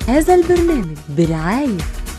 هذا البرنامج برعاية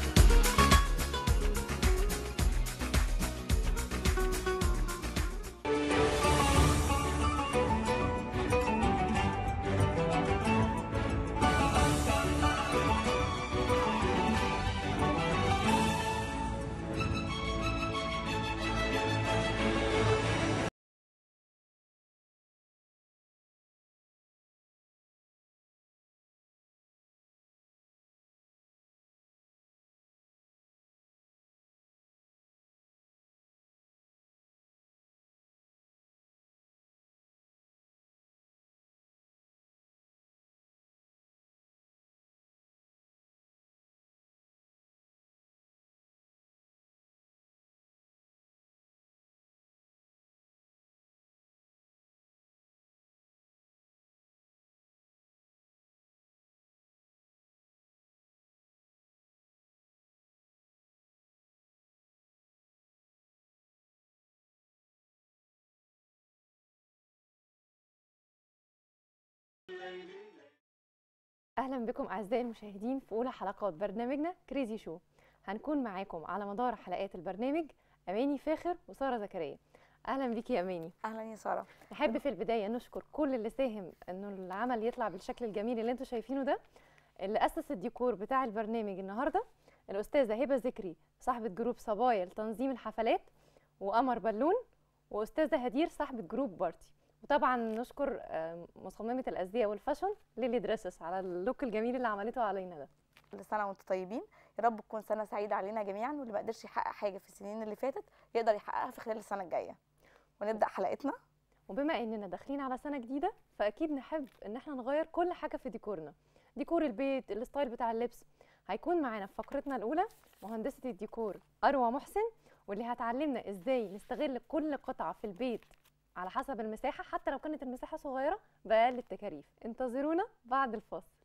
اهلا بكم اعزائي المشاهدين في اولى حلقات برنامجنا كريزي شو هنكون معاكم على مدار حلقات البرنامج اماني فاخر وساره زكريا اهلا بيكي يا اماني اهلا يا ساره نحب في البدايه نشكر كل اللي ساهم انه العمل يطلع بالشكل الجميل اللي انتم شايفينه ده اللي اسس الديكور بتاع البرنامج النهارده الاستاذه هبه ذكري صاحبه جروب صبايا لتنظيم الحفلات وقمر بالون واستاذه هدير صاحبه جروب بارتي وطبعا نشكر آه، مصممه الازياء والفاشن ليلي دريسس على اللوك الجميل اللي عملته علينا ده كل سنه وانتم طيبين يا رب تكون سنه سعيده علينا جميعا واللي ما قدرش يحقق حاجه في السنين اللي فاتت يقدر يحققها في خلال السنه الجايه ونبدا حلقتنا وبما اننا داخلين على سنه جديده فاكيد نحب ان احنا نغير كل حاجه في ديكورنا ديكور البيت الستايل بتاع اللبس هيكون معانا في فقرتنا الاولى مهندسه الديكور اروى محسن واللي هتعلمنا ازاي نستغل كل قطعه في البيت على حسب المساحه حتى لو كانت المساحه صغيره باقل التكاليف انتظرونا بعد الفاصل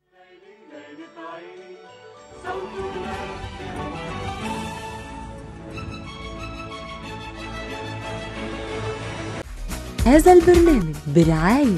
هذا البرنامج برعاية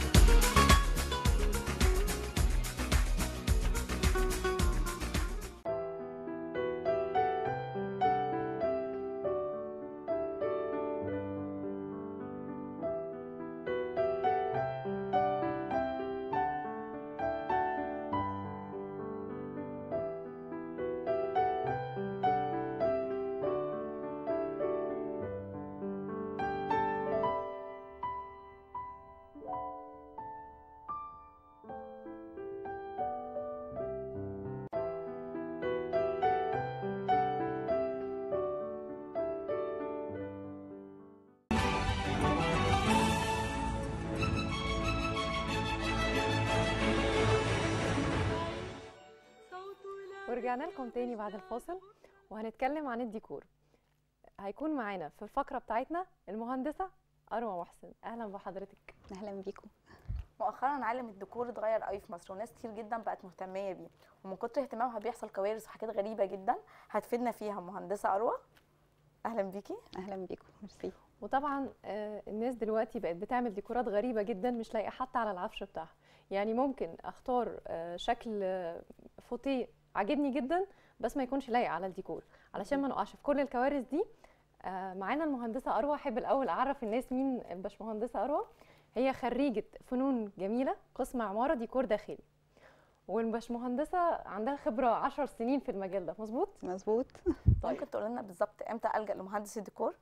ورجعنا لكم تاني بعد الفاصل وهنتكلم عن الديكور هيكون معانا في الفقره بتاعتنا المهندسه اروى محسن اهلا بحضرتك اهلا بيكم مؤخرا عالم الديكور اتغير قوي في مصر وناس كتير جدا بقت مهتميه بيه ومن كتر اهتمامها بيحصل كوارث وحاجات غريبه جدا هتفيدنا فيها مهندسه اروى اهلا بيكي اهلا بيكم ميرسي وطبعا آه، الناس دلوقتي بقت بتعمل ديكورات غريبه جدا مش لايقه حتى على العفش بتاعها يعني ممكن اختار آه، شكل آه، فوتيه عاجبني جدا بس ما يكونش لايق على الديكور علشان ما نقعش في كل الكوارث دي آه، معانا المهندسه اروى احب الاول اعرف الناس مين الباشمهندسه اروى هي خريجه فنون جميله قسم عماره ديكور داخلي والباشمهندسه عندها خبره 10 سنين في المجال ده مظبوط مظبوط طيب. ممكن تقول لنا بالظبط امتى الجا لمهندس الديكور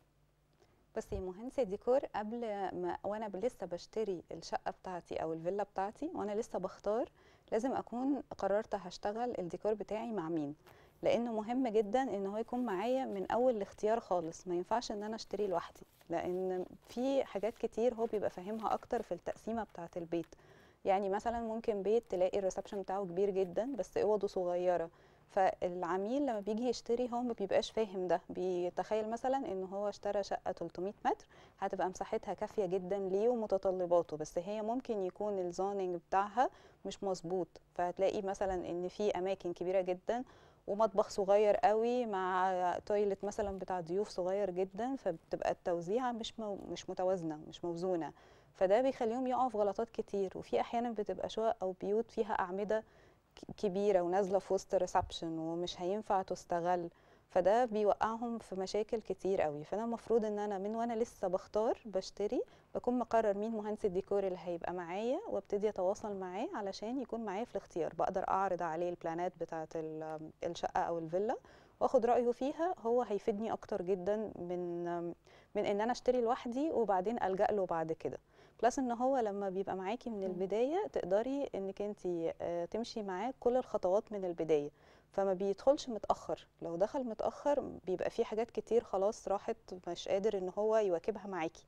بصي مهندسه ديكور قبل ما وانا لسه بشتري الشقه بتاعتي او الفيلا بتاعتي وانا لسه بختار لازم اكون قررت هشتغل الديكور بتاعي مع مين لانه مهم جدا ان هو يكون معايا من اول الاختيار خالص ما ينفعش ان انا اشتري لوحدي لان في حاجات كتير هو بيبقى فاهمها اكتر في التقسيمه بتاعه البيت يعني مثلا ممكن بيت تلاقي الريسبشن بتاعه كبير جدا بس اوضه صغيره فالعميل لما بيجي يشتري هو ما بيبقاش فاهم ده بيتخيل مثلا ان هو اشترى شقه 300 متر هتبقى مساحتها كافيه جدا ليه ومتطلباته بس هي ممكن يكون الزوننج بتاعها مش مظبوط فهتلاقي مثلا ان في اماكن كبيره جدا ومطبخ صغير قوي مع تويلت مثلا بتاع ضيوف صغير جدا فبتبقى التوزيعه مش مو مش متوازنه مش موزونه فده بيخليهم يقعوا في غلطات كتير وفي احيانا بتبقى شقق او بيوت فيها اعمده ك- كبيره ونازله في وسط ريسبشن ومش هينفع تستغل فده بيوقعهم في مشاكل كتير قوي فانا المفروض ان انا من وانا لسه بختار بشتري بكون مقرر مين مهندس الديكور اللي هيبقى معايا وابتدي اتواصل معاه علشان يكون معايا في الاختيار بقدر اعرض عليه البلانات بتاعه ال- الشقه او الفيلا واخد رايه فيها هو هيفيدني اكتر جدا من من ان انا اشتري لوحدي وبعدين الجا له بعد كده بلس ان هو لما بيبقى معاكي من مم. البدايه تقدري انك انت تمشي معاه كل الخطوات من البدايه فما بيدخلش متاخر لو دخل متاخر بيبقى في حاجات كتير خلاص راحت مش قادر ان هو يواكبها معاكي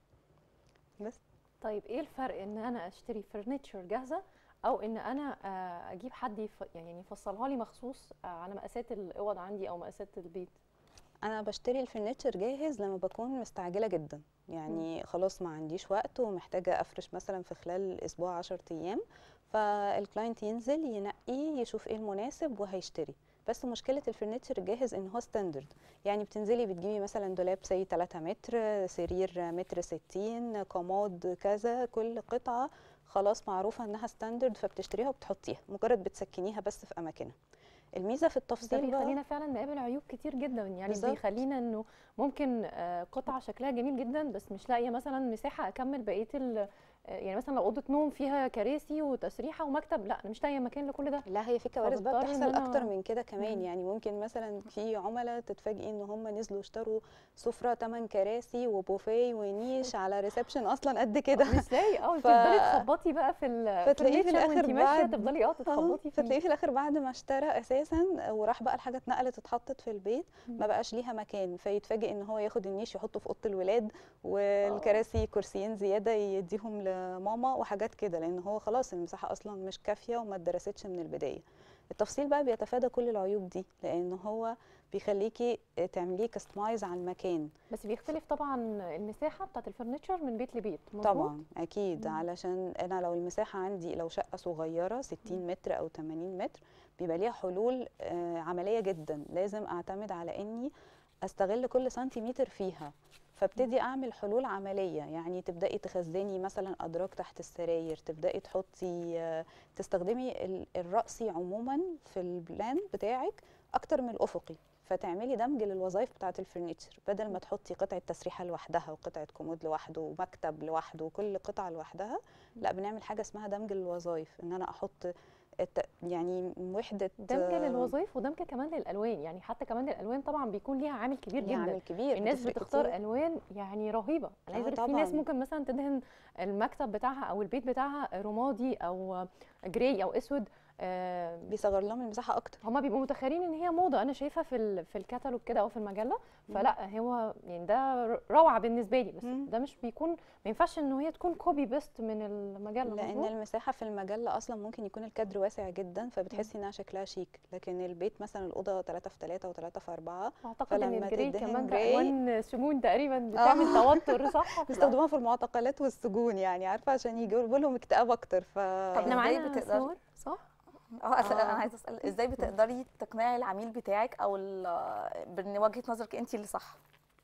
بس طيب ايه الفرق ان انا اشتري فرنتشر جاهزه او ان انا آه، اجيب حد يف... يعني يفصلها لي مخصوص آه، على مقاسات الاوض عندي او مقاسات البيت انا بشتري الفرنتشر جاهز لما بكون مستعجله جدا يعني خلاص ما عنديش وقت ومحتاجه افرش مثلا في خلال اسبوع 10 ايام فالكلاينت ينزل ينقي يشوف ايه المناسب وهيشتري بس مشكله الفرنتشر الجاهز ان هو ستاندرد يعني بتنزلي بتجيبي مثلا دولاب سي 3 متر سرير متر 60 كومود كذا كل قطعه خلاص معروفه انها ستاندرد فبتشتريها وبتحطيها مجرد بتسكنيها بس في اماكنها الميزه في ده التفصيل بقى بيخلينا فعلا نقابل عيوب كتير جدا يعني بالظبط. بيخلينا انه ممكن آه، قطعه شكلها جميل جدا بس مش لاقيه مثلا مساحه اكمل بقيه ال آه، يعني مثلا لو اوضه نوم فيها كراسي وتسريحه ومكتب لا انا مش لاقيه مكان لكل ده لا هي في كوارث بقى فبضطر إن بتحصل أنا- اكتر من كده كمان مم. يعني ممكن مثلا في عملاء تتفاجئي ان هم نزلوا اشتروا سفره 8 كراسي وبوفيه ونيش على ريسبشن اصلا قد كده مش لاقي اه ف- تفضلي تخبطي بقى في ال فتلاقيه في furniture الآخر وانتي ماشيه بعد- تفضلي اه آه، تتخبطي فتلاقيه فيه في الاخر بعد ما اشترى اساسا وراح بقى الحاجه اتنقلت اتحطت في البيت مم. ما بقاش ليها مكان فيتفاجئ ان هو ياخد النيش يحطه في اوضه الولاد والكراسي كرسيين زياده يديهم لماما وحاجات كده لان هو خلاص المساحه اصلا مش كافيه وما اتدرستش من البدايه التفصيل بقى بيتفادى كل العيوب دي لان هو بيخليكي تعمليه كستمايز على المكان بس بيختلف طبعا المساحه بتاعت الفرنتشر من بيت لبيت مظبوط؟ طبعا اكيد مم. علشان انا لو المساحه عندي لو شقه صغيره 60 متر او 80 متر بيبقى ليها حلول آه، عمليه جدا لازم اعتمد على اني استغل كل سنتيمتر فيها فابتدي اعمل حلول عمليه يعني تبداي تخزني مثلا ادراج تحت السراير تبداي تحطي آه، تستخدمي ال- الرأسي عموما في البلان بتاعك اكتر من الافقي فتعملي دمج للوظائف بتاعه الفرنتشر بدل ما تحطي قطعه تسريحه لوحدها وقطعه كومود لوحده ومكتب لوحده وكل قطعه لوحدها لا بنعمل حاجه اسمها دمج للوظائف ان انا احط الت... يعني وحده دمج للوظائف ودمج كمان للالوان يعني حتى كمان الالوان طبعا بيكون ليها عامل كبير ليها جدا عامل كبير الناس بتفرق بتختار كتير. الوان يعني رهيبه انا عايزه آه اقول في ناس طبعاً. ممكن مثلا تدهن المكتب بتاعها او البيت بتاعها رمادي او جراي او اسود آه، بيصغر لهم المساحه اكتر هما بيبقوا متخيلين ان هي موضه انا شايفه في ال- في الكتالوج كده او في المجله فلا هو يعني ده ر- روعه بالنسبه لي بس مم. ده مش بيكون ما ينفعش ان هي تكون كوبي بيست من المجله لان مظبوط؟ المساحه في المجله اصلا ممكن يكون الكادر واسع جدا فبتحسي انها شكلها شيك لكن البيت مثلا الاوضه 3 في 3 و3 في 4 اعتقد ان فلما الجراي تدهن كمان جراي- بالوان سمون تقريبا بتعمل توتر صح بيستخدموها في المعتقلات والسجون يعني عارفه عشان يجيبوا لهم اكتئاب اكتر ف احنا إزاي معانا بتقدر- صور صح اه أسأل- آه. انا عايزه اسال ازاي بتقدري تقنعي العميل بتاعك او ال- بان وجهه نظرك انت اللي صح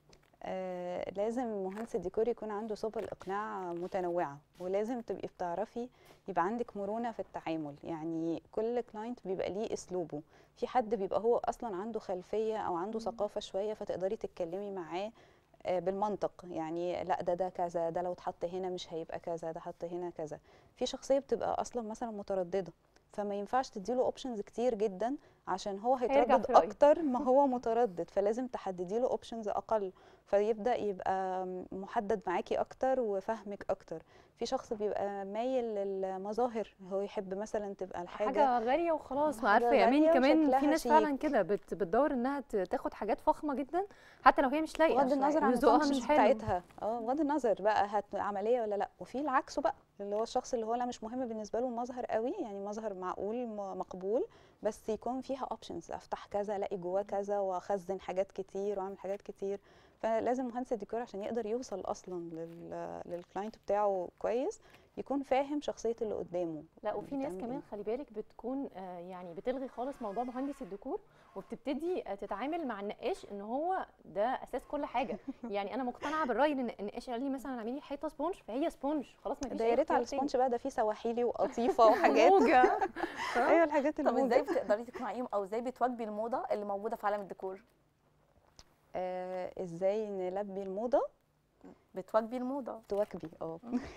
آه لازم مهندس الديكور يكون عنده سبل اقناع متنوعه ولازم تبقي بتعرفي يبقى عندك مرونه في التعامل يعني كل كلاينت بيبقى ليه اسلوبه في حد بيبقى هو اصلا عنده خلفيه او عنده ثقافه شويه فتقدري تتكلمي معاه آه، بالمنطق يعني لا ده ده كذا ده لو اتحط هنا مش هيبقى كذا ده حط هنا كذا في شخصيه بتبقى اصلا مثلا متردده فما ينفعش تديله اوبشنز كتير جدا عشان هو هيرجع هيتردد في رأيه. اكتر ما هو متردد فلازم تحددي له اوبشنز اقل فيبدا يبقى محدد معاكي اكتر وفهمك اكتر في شخص بيبقى مايل للمظاهر هو يحب مثلا تبقى الحاجه حاجه غاليه وخلاص ما حاجة عارفه يا اماني غالية كمان في وشكلها ناس فعلا شيك. كده بت بتدور انها ت- تاخد حاجات فخمه جدا حتى لو هي مش لايقه بغض النظر عن وذوقها الفانكشنز مش حلو بتاعتها اه بغض النظر بقى هت عمليه ولا لا وفي العكس بقى اللي هو الشخص اللي هو لا مش مهم بالنسبه له المظهر قوي يعني مظهر معقول م- مقبول بس يكون فيها اوبشنز افتح كذا الاقي جواه كذا واخزن حاجات كتير واعمل حاجات كتير فلازم مهندس الديكور عشان يقدر يوصل اصلا لل للكلاينت بتاعه كويس يكون فاهم شخصيه اللي قدامه لا وفي ناس بتعمل كمان إيه. خلي بالك بتكون آه، يعني بتلغي خالص موضوع مهندس الديكور وبتبتدي آه، تتعامل مع النقاش ان هو ده اساس كل حاجه يعني انا مقتنعه بالراي ان النقاش قال لي مثلا اعملي حيطه سبونج فهي سبونج خلاص ما فيش ده يا ريت على السبونج بقى ده فيه سواحيلي وقطيفه وحاجات موجه ايوه الحاجات طب ازاي الموجة بتقدري تقنعيهم او ازاي بتواجبي الموضه اللي موجوده في عالم الديكور آه ازاي نلبي الموضه بتواجبي الموضه تواكبي اه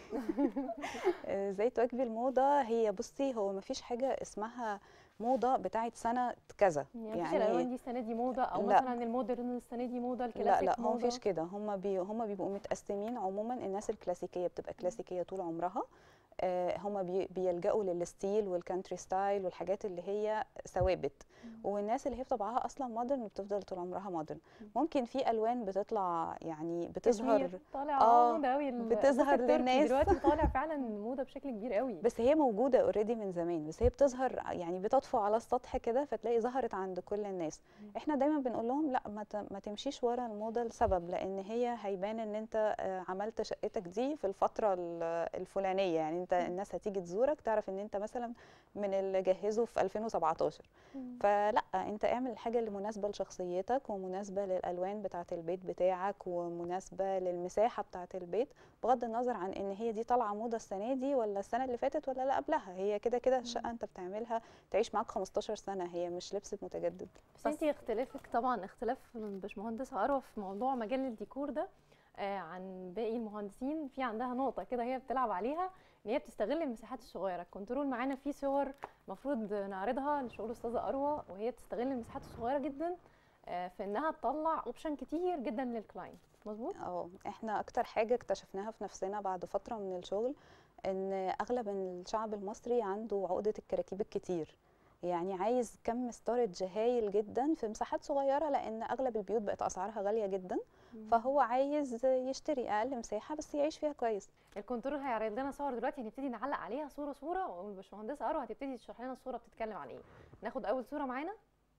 ازاي تواكبي الموضه هي بصي هو مفيش حاجه اسمها موضه بتاعت سنه كذا يعني مفيش الالوان دي السنه دي موضه او لا. مثلا المودرن السنه دي موضه لا الكلاسيك لا هو موضة. مفيش كده هم بي هم بيبقوا متقسمين عموما الناس الكلاسيكيه بتبقى كلاسيكيه طول عمرها آه هم بي بيلجأوا للستيل والكانتري ستايل والحاجات اللي هي ثوابت والناس اللي هي بطبعها اصلا مودرن بتفضل طول عمرها مودرن ممكن في الوان بتطلع يعني بتظهر كشمير طالع آه، موضه قوي بتظهر للناس. دلوقتي طالع فعلا موضه بشكل كبير قوي بس هي موجوده اوريدي من زمان بس هي بتظهر يعني بتطفو على السطح كده فتلاقي ظهرت عند كل الناس احنا دايما بنقول لهم لا ما ت- ما تمشيش ورا الموضه لسبب لان هي هيبان ان انت آه، عملت شقتك دي في الفتره ال- الفلانيه يعني انت الناس هتيجي تزورك تعرف ان انت مثلا من اللي جهزه في 2017 فلا انت اعمل الحاجه اللي مناسبه لشخصيتك ومناسبه للالوان بتاعه البيت بتاعك ومناسبه للمساحه بتاعه البيت بغض النظر عن ان هي دي طالعه موضه السنه دي ولا السنه اللي فاتت ولا لا قبلها هي كده كده الشقه انت بتعملها تعيش معاك 15 سنه هي مش لبس متجدد بس انت اختلافك طبعا اختلاف الباشمهندسه اروى في موضوع مجال الديكور ده آه، عن باقي المهندسين في عندها نقطه كده هي بتلعب عليها ان هي بتستغل المساحات الصغيره الكنترول معانا في صور المفروض نعرضها لشغل استاذه اروى وهي بتستغل المساحات الصغيره جدا آه، في انها تطلع اوبشن كتير جدا للكلاينت مظبوط اه احنا اكتر حاجه اكتشفناها في نفسنا بعد فتره من الشغل ان اغلب الشعب المصري عنده عقده الكراكيب الكتير يعني عايز كم ستورج هايل جدا في مساحات صغيره لان اغلب البيوت بقت اسعارها غاليه جدا فهو عايز يشتري اقل مساحه بس يعيش فيها كويس الكنترول هيعرض لنا صور دلوقتي هنبتدي نعلق عليها صوره صوره والباشمهندسه اروى هتبتدي تشرح لنا الصوره بتتكلم عن ايه ناخد اول صوره معانا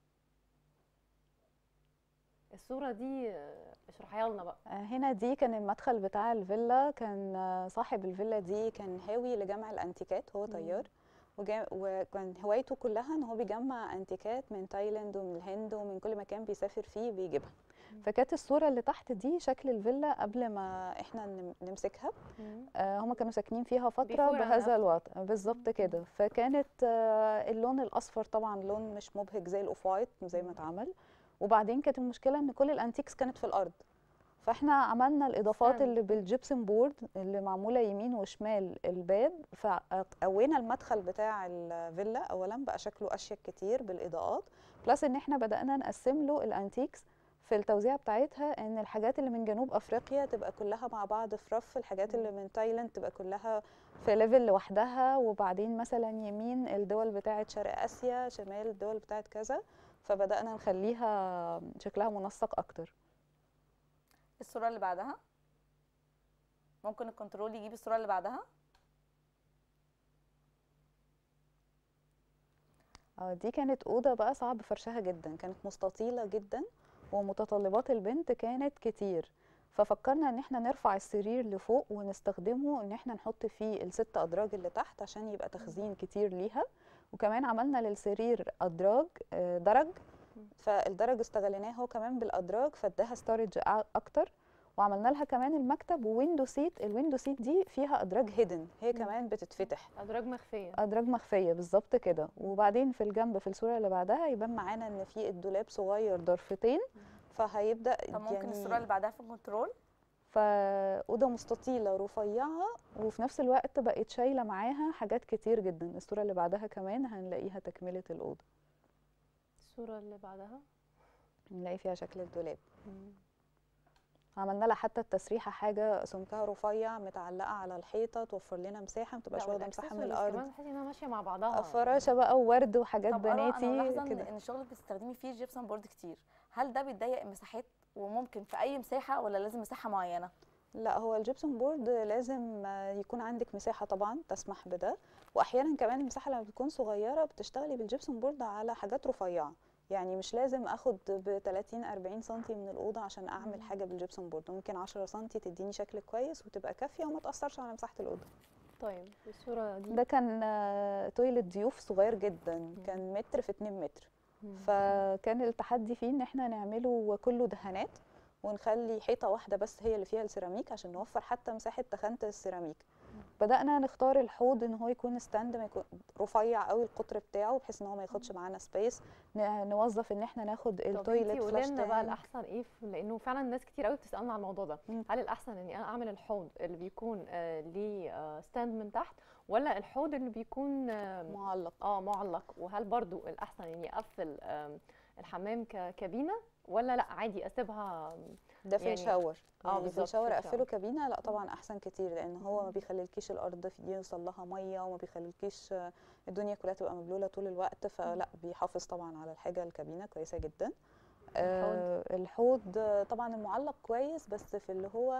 الصوره دي آه، اشرحيها لنا بقى آه، هنا دي كان المدخل بتاع الفيلا كان آه، صاحب الفيلا دي كان هاوي لجمع الانتيكات هو طيار وجا- وكان هوايته كلها ان هو بيجمع انتيكات من تايلاند ومن الهند ومن كل مكان بيسافر فيه بيجيبها فكانت الصورة اللي تحت دي شكل الفيلا قبل ما احنا نم- نمسكها آه، هما كانوا ساكنين فيها فترة Before and بهذا after. الوضع بالظبط كده فكانت آه، اللون الأصفر طبعا لون مش مبهج زي الأوف وايت زي ما اتعمل وبعدين كانت المشكلة إن كل الأنتيكس كانت في الأرض فاحنا عملنا الإضافات Stand. اللي بالجبسن بورد اللي معمولة يمين وشمال الباب فقوينا المدخل بتاع الفيلا أولا بقى شكله أشيك كتير بالإضاءات بلس إن احنا بدأنا نقسم له الأنتيكس في التوزيع بتاعتها ان الحاجات اللي من جنوب افريقيا تبقى كلها مع بعض في رف الحاجات اللي من تايلاند تبقى كلها في ليفل لوحدها وبعدين مثلا يمين الدول بتاعه شرق اسيا شمال الدول بتاعه كذا فبدانا نخليها شكلها منسق اكتر الصوره اللي بعدها ممكن الكنترول يجيب الصوره اللي بعدها اه دي كانت اوضه بقى صعب فرشها جدا كانت مستطيله جدا ومتطلبات البنت كانت كتير ففكرنا ان احنا نرفع السرير لفوق ونستخدمه ان احنا نحط فيه الست ادراج اللي تحت عشان يبقى تخزين كتير ليها وكمان عملنا للسرير ادراج آه، درج فالدرج استغليناه هو كمان بالادراج فاداها ستورج اكتر وعملنا لها كمان المكتب وويندو سيت الويندو سيت دي فيها ادراج هيدن هي كمان بتتفتح ادراج مخفيه ادراج مخفيه بالظبط كده وبعدين في الجنب في الصوره اللي بعدها يبان معانا ان في الدولاب صغير ضرفتين فهيبدا طب ممكن يعني الصوره اللي بعدها في الكنترول فاوضه مستطيله رفيعه وفي نفس الوقت بقت شايله معاها حاجات كتير جدا الصوره اللي بعدها كمان هنلاقيها تكمله الاوضه الصوره اللي بعدها نلاقي فيها شكل الدولاب عملنا لها حتى التسريحه حاجه سمكها رفيع متعلقه على الحيطه توفر لنا مساحه ما تبقاش واخده مساحه من والaccessories الارض كمان تحسي انها ماشيه مع بعضها فراشه بقى وورد وحاجات طب أروى، انا بناتي ملاحظه ان كده إن الشغل اللي بتستخدمي فيه جيبسون بورد كتير هل ده بيضيق المساحات وممكن في اي مساحه ولا لازم مساحه معينه لا هو الجبسون بورد لازم آه، يكون عندك مساحة طبعا تسمح بده وأحيانا كمان المساحة لما بتكون صغيرة بتشتغلي بالجبسون بورد على حاجات رفيعة يعني مش لازم اخد ب 30 40 سم من الاوضه عشان اعمل مم. حاجه بالجبسون بورد ممكن 10 سم تديني شكل كويس وتبقى كافيه وما تاثرش على مساحه الاوضه طيب الصوره دي ده كان آه، تويلت ضيوف صغير جدا كان متر في 2 متر مم. فكان التحدي فيه ان احنا نعمله كله دهانات ونخلي حيطه واحده بس هي اللي فيها السيراميك عشان نوفر حتى مساحه تخانه السيراميك بدانا نختار الحوض ان هو يكون ستاند ما يكون رفيع قوي القطر بتاعه بحيث ان هو ما ياخدش معانا سبيس نوظف ان احنا ناخد طب التويلت انتي قولي فلاش لنا بقى تانك. الاحسن ايه في- لانه فعلا ناس كتير قوي بتسالنا على الموضوع ده مم. هل الاحسن اني انا اعمل الحوض اللي بيكون آه ليه آه ستاند من تحت ولا الحوض اللي بيكون آه معلق اه معلق وهل برضو الاحسن اني اقفل آم، الحمام ككابينه ولا لا عادي اسيبها ده في يعني- الشاور آه، يعني في بالظبط، في الشاور الشاور. اقفله كابينه لا طبعا احسن كتير لان هو ما بيخليلكيش الارض في- يوصل لها ميه وما بيخليلكيش آه، الدنيا كلها تبقى مبلوله طول الوقت فلا بيحافظ طبعا على الحاجه الكابينه كويسه جدا آه، الحوض آه، طبعا المعلق كويس بس في اللي هو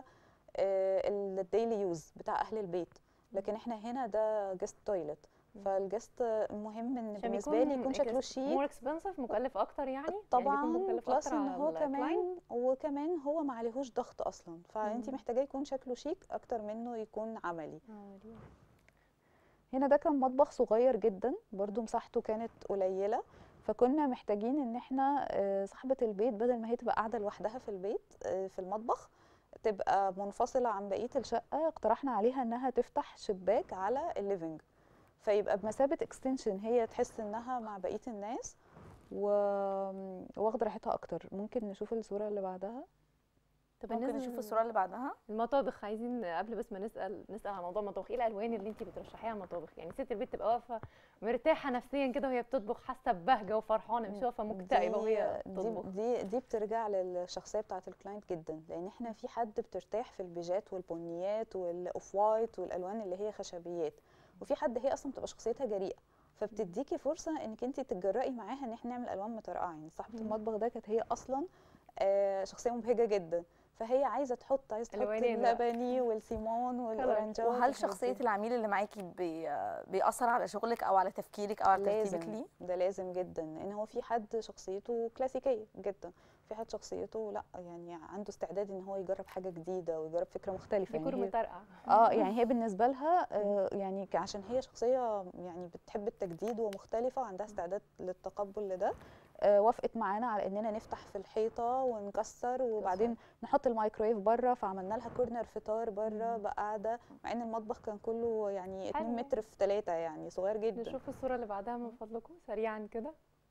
الديلي يوز بتاع اهل البيت لكن احنا هنا ده جست تويلت مم. فالجست مهم ان عشان بالنسبه لي يكون شكله شيك مور اكسبنسيف مكلف اكتر يعني طبعا يعني بيكون مكلف بلس اكتر ان على هو الكلاينت؟ كمان وكمان هو ما عليهوش ضغط اصلا فانت مم. محتاجاه يكون شكله شيك اكتر منه يكون عملي آه، دي. هنا ده كان مطبخ صغير جدا برضو مساحته كانت قليله فكنا محتاجين ان احنا آه، صاحبه البيت بدل ما هي تبقى قاعده لوحدها في البيت آه، في المطبخ تبقى منفصله عن بقيه الشقه اقترحنا عليها انها تفتح شباك على الليفنج فيبقى بمثابه اكستنشن هي تحس انها مع بقيه الناس و... واخده راحتها اكتر ممكن نشوف الصوره اللي بعدها طب ممكن بالنسبة نشوف الصوره اللي بعدها المطابخ عايزين قبل بس ما نسال نسال على موضوع المطابخ ايه الالوان اللي انت بترشحيها على المطابخ يعني ست البيت تبقى واقفه مرتاحه نفسيا كده وهي بتطبخ حاسه ببهجه وفرحانه مش واقفه مكتئبه وهي دي بتطبخ دي دي بترجع للشخصيه بتاعه الكلاينت جدا لان احنا في حد بترتاح في البيجات والبنيات والاوف وايت والالوان اللي هي خشبيات وفي حد هي اصلا بتبقى شخصيتها جريئه فبتديكي فرصه انك انت تتجرئي معاها ان احنا نعمل الوان مترقعه يعني صاحبه مم. المطبخ ده كانت هي اصلا آه، شخصيه مبهجه جدا فهي عايزه تحط عايزه تحط ألوانين بقى. اللبني والسيمون والاورنجات وهل شخصيه العميل اللي معاكي بي بيأثر على شغلك او على تفكيرك او على ترتيبك لازم ليه ده لازم جدا لان هو في حد شخصيته كلاسيكيه جدا في حد شخصيته لا يعني عنده استعداد ان هو يجرب حاجه جديده ويجرب فكره مختلفه ديكور يعني هي مترقع اه يعني هي بالنسبه لها آه يعني ك- عشان هي شخصيه يعني بتحب التجديد ومختلفه وعندها استعداد للتقبل لده آه وافقت معانا على اننا نفتح في الحيطه ونكسر وبعدين نحط الميكرويف بره فعملنا لها كورنر فطار بره مم. بقعده مع ان المطبخ كان كله يعني 2 حلو. متر في 3 يعني صغير جدا نشوف الصوره اللي بعدها من فضلكم سريعا كده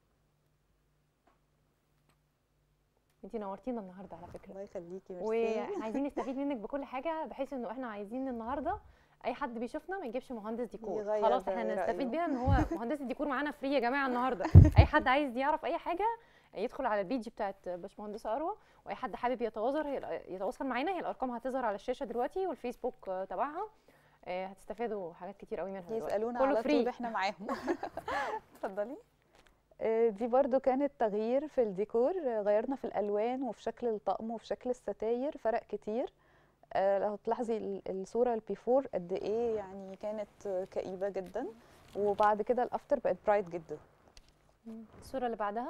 انتي نورتينا النهارده على فكره الله يخليكي ميرسي وعايزين نستفيد منك بكل حاجه بحيث انه احنا عايزين النهارده اي حد بيشوفنا ما يجيبش مهندس ديكور يغير خلاص احنا رأيه. نستفيد بيها ان هو مهندس الديكور معانا فري يا جماعه النهارده اي حد عايز يعرف اي حاجه يدخل على البيج بتاعت باشمهندسه اروى واي حد حابب يتواصل هي يتواصل معانا هي الارقام هتظهر على الشاشه دلوقتي والفيسبوك آه، تبعها آه، هتستفادوا حاجات كتير قوي منها دلوقتي. يسالونا كله على فري طول احنا معاهم اتفضلي آه، دي برضو كانت تغيير في الديكور آه، غيرنا في الالوان وفي شكل الطقم وفي شكل الستاير فرق كتير آه، لو تلاحظي ال- الصوره البيفور قد ايه يعني كانت آه، كئيبه جدا وبعد كده الافتر بقت برايت جدا مم. الصوره اللي بعدها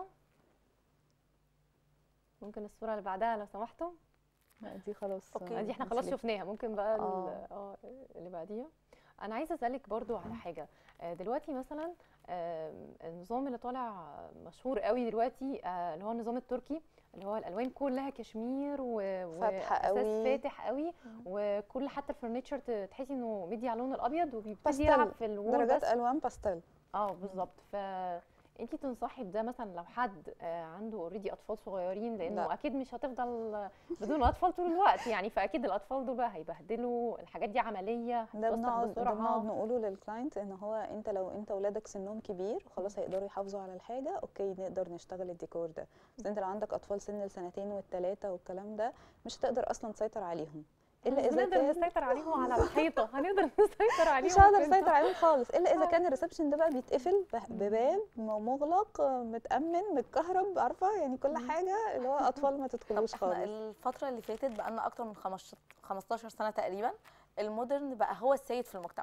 ممكن الصوره اللي بعدها لو سمحتم لا، دي خلاص أوكي. آه، دي احنا خلاص نسلك. شفناها ممكن بقى ال- آه. اه اللي بعديها انا عايزه اسالك برضو على حاجه آه، دلوقتي مثلا آم، النظام اللي طالع مشهور قوي دلوقتي آه، اللي هو النظام التركي اللي هو الالوان كلها كشمير و... فاتحة وأساس قوي. فاتح قوي وكل حتى الفرنتشر ت- تحسي انه مدي على اللون الابيض وبيبتدي باستيل. يلعب في الوول درجات بس الوان باستيل اه بالظبط ف انتي تنصحي بده مثلا لو حد آه، عنده اوريدي اطفال صغيرين لانه لا. اكيد مش هتفضل بدون اطفال طول الوقت يعني فاكيد الاطفال دول بقى هيبهدلوا الحاجات دي عمليه ده هتتوسخ بنقعد ده بنقعد بسرعه نقوله للكلاينت ان هو انت لو انت ولادك سنهم كبير وخلاص هيقدروا يحافظوا على الحاجه اوكي نقدر نشتغل الديكور ده بس انت لو عندك اطفال سن السنتين والثلاثه والكلام ده مش هتقدر اصلا تسيطر عليهم الا مش اذا هنقدر كان نسيطر عليهم على الحيطه هنقدر نسيطر عليهم مش هقدر فين؟ اسيطر عليهم خالص الا اذا آه. كان الريسبشن ده بقى بيتقفل ب- بباب مغلق آه، متامن متكهرب عارفه يعني كل حاجه اللي هو اطفال ما طب تدخلوش احنا خالص الفتره اللي فاتت بقى لنا اكتر من 15 15 سنه تقريبا المودرن بقى هو السيد في المجتمع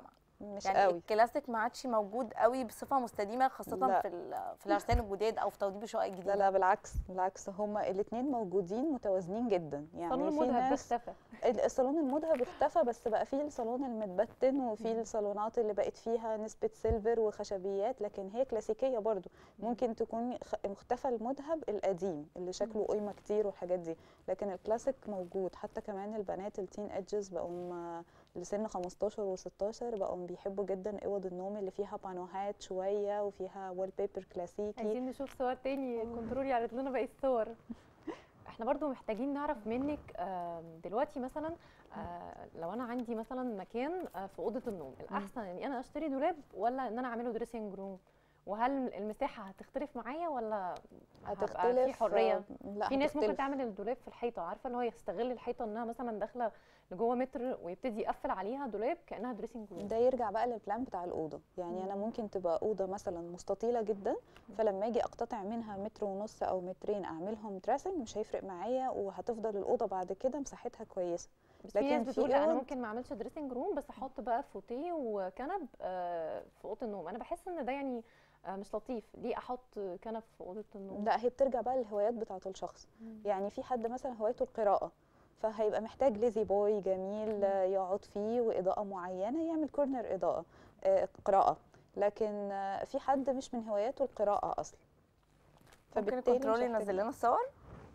مش يعني قوي الكلاسيك ما عادش موجود قوي بصفه مستديمه خاصه لا. في ال- في العرسان الجداد او في توضيب الشقق الجديده لا لا بالعكس بالعكس هما الاثنين موجودين متوازنين جدا صالون يعني في المذهب ده ناس اختفى الصالون المذهب اختفى بس بقى فيه الصالون المتبتن وفي الصالونات اللي بقت فيها نسبة سيلفر وخشبيات لكن هي كلاسيكية برضو ممكن تكون خ- مختفى المذهب القديم اللي شكله قيمة كتير والحاجات دي لكن الكلاسيك موجود حتى كمان البنات التين ايدجز بقوا م- لسن 15 و16 بقوا بيحبوا جدا اوض النوم اللي فيها بانوهات شوية وفيها وول بيبر كلاسيكي عايزين نشوف صور تاني كنترول يعرض لنا باقي الصور احنا برضو محتاجين نعرف منك آم، دلوقتي مثلا آه، لو انا عندي مثلا مكان آه، في اوضه النوم الاحسن اني انا اشتري دولاب ولا ان انا اعمله دريسنج روم وهل المساحه هتختلف معايا ولا هتختلف هتختلف في حريه لا في ناس ممكن هتختلف. تعمل الدولاب في الحيطه عارفه اللي هو يستغل الحيطه انها مثلا داخله لجوه متر ويبتدي يقفل عليها دولاب كانها دريسنج روم ده يرجع بقى للبلان بتاع الاوضه يعني انا ممكن تبقى اوضه مثلا مستطيله جدا فلما اجي اقتطع منها متر ونص او مترين اعملهم دريسنج مش هيفرق معايا وهتفضل الاوضه بعد كده مساحتها كويسه بس في لكن ناس في بتقول لا انا أوض- ممكن ما اعملش دريسنج روم بس احط بقى فوتيه وكنب آه، في اوضه النوم انا بحس ان ده يعني آه، مش لطيف ليه احط كنب في اوضه النوم لا هي بترجع بقى للهوايات بتاعه الشخص يعني في حد مثلا هوايته القراءه فهيبقى محتاج ليزي بوي جميل آه، يقعد فيه واضاءه معينه يعمل كورنر اضاءه آه، قراءه لكن آه، في حد مش من هواياته القراءه اصلا ممكن فبالتالي مش الكنترول هيحتاج ينزل لنا الصور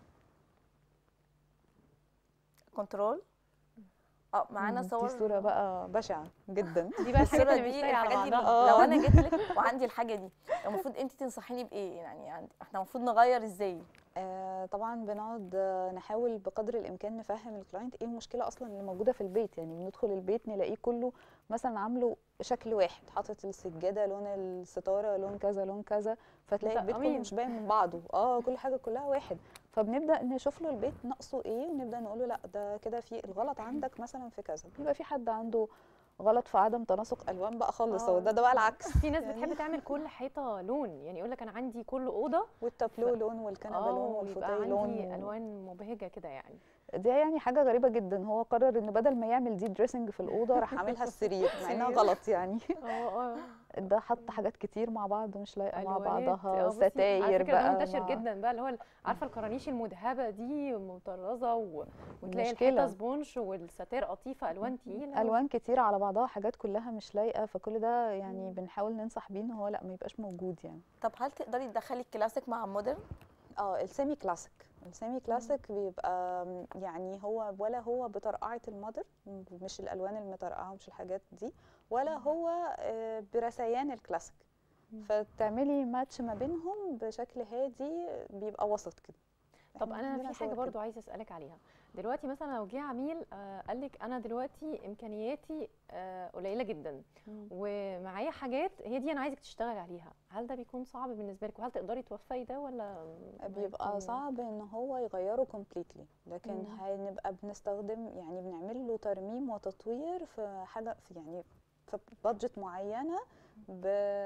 كنترول اه معانا مم، صور دي صوره بقى بشعه جدا دي بقى الحاجات الصورة اللي مش دي لايقه على الحاجات دي بعضها لو انا جيت لك وعندي الحاجه دي المفروض انت تنصحيني بايه يعني عندي- احنا المفروض نغير ازاي آه، طبعا بنقعد آه، نحاول بقدر الامكان نفهم الكلاينت ايه المشكله اصلا اللي موجوده في البيت يعني بندخل البيت نلاقيه كله مثلا عامله شكل واحد حاطط السجاده لون الستاره لون كذا لون كذا فتلاقي البيت كله مطقمين. مش باين من بعضه اه كل حاجه كلها واحد فبنبدا نشوف له البيت ناقصه ايه ونبدا نقول له لا ده كده في الغلط عندك مثلا في كذا بيبقى في حد عنده غلط في عدم تناسق الوان بقى خالص آه. هو ده ده بقى العكس في ناس يعني- بتحب تعمل كل حيطه لون يعني يقول لك انا عندي كل اوضه والتابلو لون والكنبه اه لون ويبقى والفوتيه لون عندي و- الوان مبهجه كده يعني دي يعني حاجة غريبة جدا هو قرر ان بدل ما يعمل دي دريسنج في الأوضة راح عاملها السرير مع انها سرير. غلط يعني اه اه ده حط حاجات كتير مع بعض مش لايقة مع ألوانات. بعضها آه، بصي، على ستاير فكرة ده بقى منتشر مع- جدا بقى اللي هو ال- عارفه الكرانيش المذهبه دي مطرزه و... وتلاقي مشكلة. الحيطه سبونش والستائر قطيفه الوان تقيله ألوان كتير على بعضها حاجات كلها مش لايقة فكل ده يعني بنحاول ننصح بيه ان هو لا ما يبقاش موجود يعني طب هل تقدري تدخلي الكلاسيك مع المودرن اه السيمي كلاسيك السيمي كلاسيك بيبقى م، يعني هو ولا هو بطرقعة المودر مش الألوان المطرقعة ومش الحاجات دي ولا هو آه، برثيان الكلاسيك فتعملي ماتش ما بينهم بشكل هادي بيبقى وسط كده طب إحنا انا عندنا في حاجه صور برضو كده. عايزه اسالك عليها دلوقتي مثلا لو جه عميل آه قال لك انا دلوقتي امكانياتي آه قليله جدا مم. ومعايا حاجات هي دي انا عايزك تشتغلي عليها هل ده بيكون صعب بالنسبه لك وهل تقدري توفقي ده ولا بيبقى هيكون- صعب ان هو يغيره كومبليتلي لكن مم. هنبقى بنستخدم يعني بنعمل له ترميم وتطوير في حاجه في يعني في بادجت معينه ب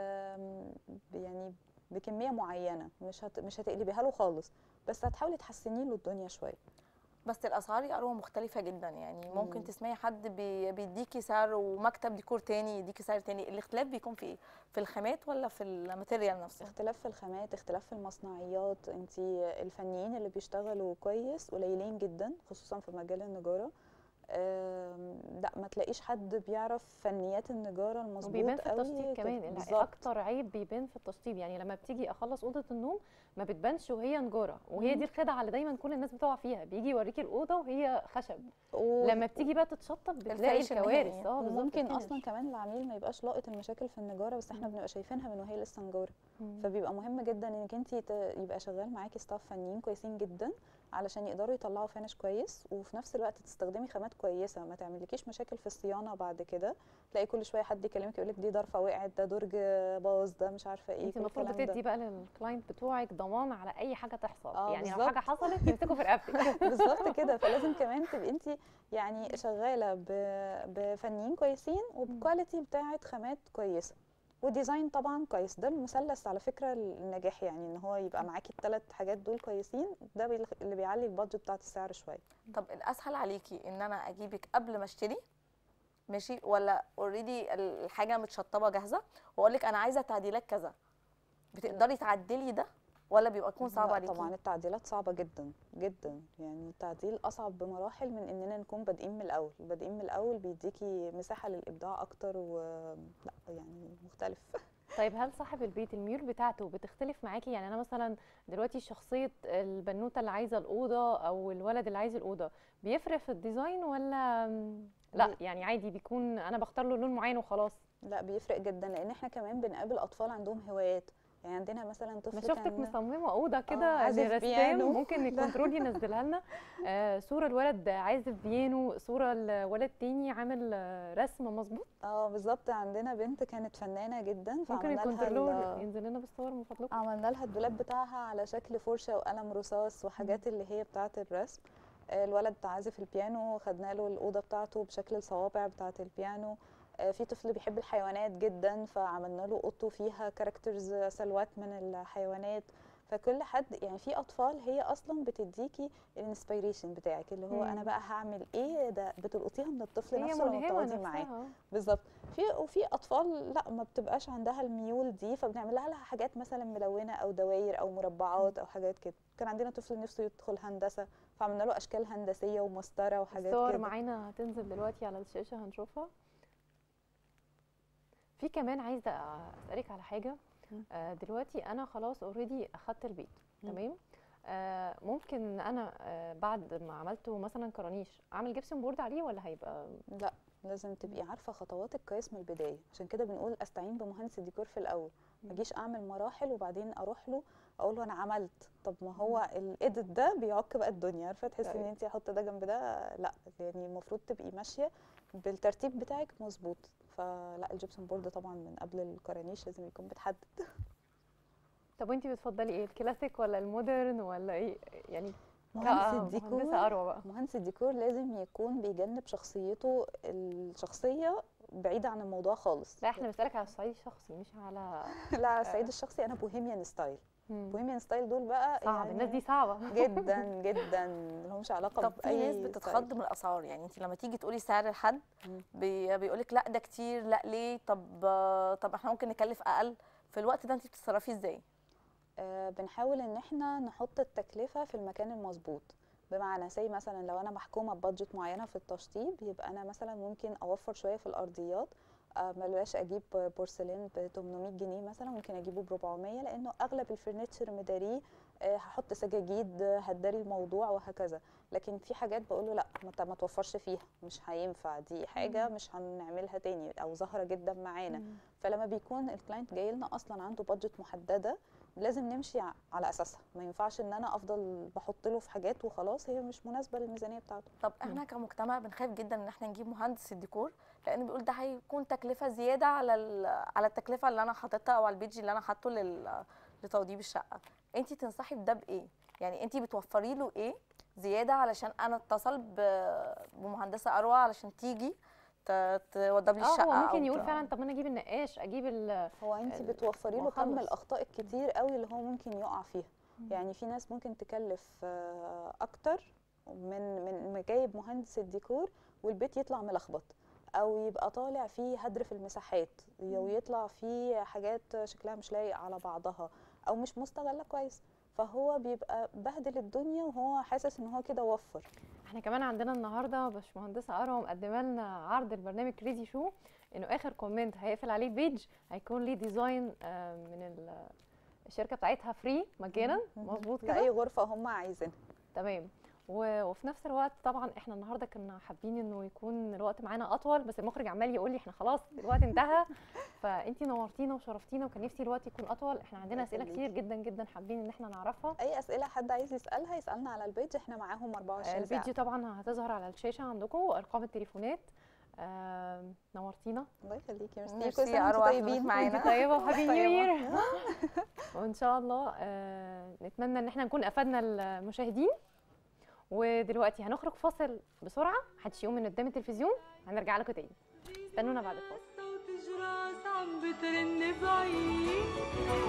ب- يعني بكميه معينه مش هت مش هتقلبيها له خالص بس هتحاولي تحسني له الدنيا شويه بس الاسعار يا اروى مختلفه جدا يعني ممكن مم. تسمعي حد بي- بيديكي سعر ومكتب ديكور تاني يديكي سعر تاني الاختلاف بيكون في ايه في الخامات ولا في الماتيريال نفسه اختلاف في الخامات اختلاف في المصنعيات انت الفنيين اللي بيشتغلوا كويس قليلين جدا خصوصا في مجال النجاره آم، لا ما تلاقيش حد بيعرف فنيات النجاره المظبوط وبيبان في قوي التشطيب كده. كمان ال- بالظبط. اكتر عيب بيبان في التشطيب يعني لما بتيجي اخلص اوضه النوم ما بتبانش وهي نجاره وهي دي الخدعه اللي دايما كل الناس بتقع فيها بيجي يوريكي الاوضه وهي خشب و- لما بتيجي بقى تتشطب بتلاقي الفينش الكوارث النهائي. اه بالظبط وممكن الفينش. اصلا كمان العميل ما يبقاش لاقط المشاكل في النجاره بس احنا بنبقى شايفينها من وهي لسه نجاره مم. فبيبقى مهم جدا انك انت يبقى شغال معاكي ستاف فنيين كويسين جدا علشان يقدروا يطلعوا فينش كويس وفي نفس الوقت تستخدمي خامات كويسه ما تعملكيش مشاكل في الصيانه بعد كده تلاقي كل شويه حد يكلمك يقول لك دي ضرفه وقعت ده درج باظ ده مش عارفه ايه انت كل المفروض الكلام ده. بتدي بقى للكلاينت بتوعك ضمان على اي حاجه تحصل آه، يعني لو بالظبط. حاجه حصلت يمسكوا في رقبتك بالظبط كده فلازم كمان تبقي انت يعني شغاله ب- بفنيين كويسين وبكواليتي بتاعه خامات كويسه وديزاين طبعا كويس ده المثلث على فكره النجاح يعني ان هو يبقى معاكي الثلاث حاجات دول كويسين ده بيل- اللي بيعلي البادجت بتاعه السعر شويه طب الاسهل عليكي ان انا اجيبك قبل ما اشتري ماشي ولا اوريدي الحاجه متشطبه جاهزه واقول لك انا عايزه تعديلات كذا بتقدري تعدلي ده ولا بيبقى يكون صعب لا عليكي طبعا التعديلات صعبة جدا جدا يعني التعديل أصعب بمراحل من إننا نكون بادئين من الأول بادئين من الأول بيديكي مساحة للإبداع أكتر و لا يعني مختلف طيب هل صاحب البيت الميول بتاعته بتختلف معاكي يعني انا مثلا دلوقتي شخصيه البنوته اللي عايزه الاوضه او الولد اللي عايز الاوضه بيفرق في الديزاين ولا لا بي- يعني عادي بيكون انا بختار له لون معين وخلاص لا بيفرق جدا لأن احنا كمان بنقابل أطفال عندهم هوايات يعني عندنا مثلا طفل انا شفتك كان مصممه اوضه آه، كده عازف لرسام بيانو. ممكن الكنترول ينزلها لنا آه صوره الولد عازف بيانو صوره الولد تاني عامل آه، رسم مظبوط اه بالظبط عندنا بنت كانت فنانة جدا ممكن فعملنا لها الكنترول ال- ينزل لنا بالصور من فضلكم عملنا لها الدولاب بتاعها على شكل فرشة وقلم رصاص وحاجات اللي هي بتاعة الرسم آه، الولد عازف البيانو خدنا له الأوضة بتاعته بشكل الصوابع بتاعة البيانو آه، في طفل بيحب الحيوانات جدا فعملنا له اوضته فيها كاركترز سلوات من الحيوانات فكل حد يعني في اطفال هي اصلا بتديكي الانسبيريشن بتاعك اللي هو مم. انا بقى هعمل ايه ده بتلقطيها من الطفل هي نفسه لما ملهمه بتقعدي معاه نفسها بالظبط في وفي اطفال لا ما بتبقاش عندها الميول دي فبنعمل لها لها حاجات مثلا ملونه او دواير او مربعات او حاجات كده كان عندنا طفل نفسه يدخل هندسه فعملنا له اشكال هندسيه ومسطره وحاجات الصور كده معانا هتنزل دلوقتي على الشاشة هنشوفها في كمان عايزة أسألك على حاجة مم. آه، دلوقتي أنا خلاص اوريدي أخدت البيت مم. تمام آه، ممكن أنا آه، بعد ما عملته مثلا كرانيش أعمل جبسون بورد عليه ولا هيبقى لا لازم تبقي عارفه خطوات القياس من البدايه عشان كده بنقول استعين بمهندس الديكور في الاول ما مم. اجيش اعمل مراحل وبعدين اروح له اقول له انا عملت طب ما هو الايديت ده بيعك بقى الدنيا عارفه تحسي ان أيوة. انت احط ده جنب ده لا يعني المفروض تبقي ماشيه بالترتيب بتاعك مظبوط فلا الجبسون بورد طبعا من قبل الكرانيش لازم يكون بتحدد طب وانتي بتفضلي ايه الكلاسيك ولا المودرن ولا ايه يعني مهندس كمهندسة الديكور أروى بقى مهندس الديكور لازم يكون بيجنب شخصيته الشخصيه بعيده عن الموضوع خالص لا احنا بنسألك على الصعيد الشخصي مش على لا على الصعيد الشخصي انا بوهيميان ستايل مم. بوهيميان ستايل دول بقى صعب يعني الناس دي صعبة جدا جدا ملهمش علاقه طب في باي ناس ستايل. بتتخض من الاسعار يعني انت لما تيجي تقولي سعر لحد مم. بي بيقول لك لا ده كتير لا ليه طب آه، طب احنا ممكن نكلف اقل في الوقت ده انت بتتصرفي ازاي آه بنحاول ان احنا نحط التكلفه في المكان المظبوط بمعنى زي مثلا لو انا محكومه ببادجت معينه في التشطيب يبقى انا مثلا ممكن اوفر شويه في الارضيات آه ما بلاش اجيب بورسلين ب 800 جنيه مثلا ممكن اجيبه ب 400 لانه اغلب الفرنتشر مداريه آه هحط سجاجيد آه، هتداري الموضوع وهكذا لكن في حاجات بقول له لا ما ت- ما توفرش فيها مش هينفع دي حاجه مش هنعملها تاني او ظاهره جدا معانا مم. فلما بيكون الكلاينت جاي لنا اصلا عنده بادجت محدده لازم نمشي ع- على اساسها ما ينفعش ان انا افضل بحط له في حاجات وخلاص هي مش مناسبه للميزانيه بتاعته طب احنا كمجتمع بنخاف جدا ان احنا نجيب مهندس الديكور لان بيقول ده هيكون تكلفه زياده على ال- على التكلفه اللي انا حاططها او على البيج اللي انا حاطه لل- لتوضيب الشقه انت تنصحي بده بايه يعني انت بتوفري له ايه زياده علشان انا اتصل ب- بمهندسه اروى علشان تيجي ت- توضب لي اه الشقه هو أو ممكن يقول ت- فعلا طب ما انا اجيب النقاش اجيب ال هو انت ال- بتوفري له كم وأخلص. الاخطاء الكتير قوي اللي هو ممكن يقع فيها يعني في ناس ممكن تكلف آه، اكتر من من من جايب مهندس الديكور والبيت يطلع ملخبط او يبقى طالع فيه هدر في المساحات او يطلع فيه حاجات شكلها مش لايق على بعضها او مش مستغله كويس فهو بيبقى بهدل الدنيا وهو حاسس ان هو كده وفر احنا كمان عندنا النهارده باشمهندسه اروى مقدمه لنا عرض البرنامج كريزي شو انه اخر كومنت هيقفل عليه البيج هيكون ليه ديزاين آه، من ال- الشركه بتاعتها فري مجانا مظبوط لاي كده غرفه هم عايزينها تمام و- وفي نفس الوقت طبعا احنا النهارده كنا حابين انه يكون الوقت معانا اطول بس المخرج عمال يقول لي احنا خلاص الوقت انتهى فانتي نورتينا وشرفتينا وكان نفسي الوقت يكون اطول احنا عندنا الله اسئله يخليكي. كتير جدا جدا حابين ان احنا نعرفها اي اسئله حد عايز يسالها يسالنا على البيج احنا معاهم 24 ساعه الفيديو طبعا هتظهر على الشاشه عندكم وارقام التليفونات آم، نورتينا الله يخليكي ميرسي ميرسي كل يا سنه وانتم أروى، طيبين حضرتك معانا. وانت طيبه وهابي نيو طيبة. يير وان شاء الله آه، نتمنى ان احنا نكون افدنا المشاهدين ودلوقتي هنخرج فاصل بسرعه محدش يقوم من قدام التلفزيون هنرجع لكم تاني استنونا بعد الفاصل صوت جراس عم بترن بعيد